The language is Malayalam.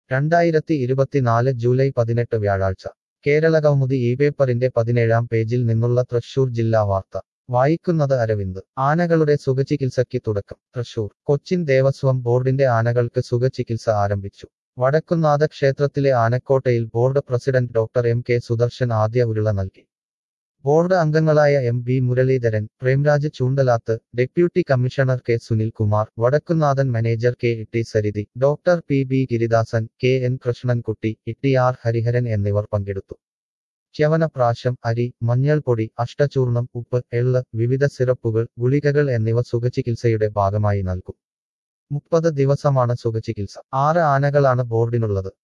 രണ്ടായിരത്തി ഇരുപത്തിനാല് ജൂലൈ പതിനെട്ട് വ്യാഴാഴ്ച കേരള കൗമുദി ഈ പേപ്പറിന്റെ പതിനേഴാം പേജിൽ നിന്നുള്ള തൃശൂർ ജില്ലാ വാർത്ത വായിക്കുന്നത് അരവിന്ദ് ആനകളുടെ സുഖചികിത്സയ്ക്ക് തുടക്കം തൃശൂർ കൊച്ചിൻ ദേവസ്വം ബോർഡിന്റെ ആനകൾക്ക് സുഖചികിത്സ ആരംഭിച്ചു വടക്കുന്നാഥ ക്ഷേത്രത്തിലെ ആനക്കോട്ടയിൽ board president doctor M K Sudarshan ആദ്യ ഉരുള നൽകി ബോർഡ് അംഗങ്ങളായ M B Muraleedharan Premraj Choondalath deputy commissioner K Sunilkumar Vadakkunnathan manager K Itty Sarithi doctor P B Giridasan K N Krishnankutty Itty R Hariharan എന്നിവർ പങ്കെടുത്തു ച്യവനപ്രാശം അരി മഞ്ഞൾപ്പൊടി അഷ്ടചൂർണം ഉപ്പ് എള്ള് വിവിധ സിറപ്പുകൾ ഗുളികകൾ എന്നിവ സുഖചികിത്സയുടെ ഭാഗമായി നൽകും മുപ്പത് ദിവസമാണ് സുഖചികിത്സ ആറ് ആനകളാണ് ബോർഡിനുള്ളത്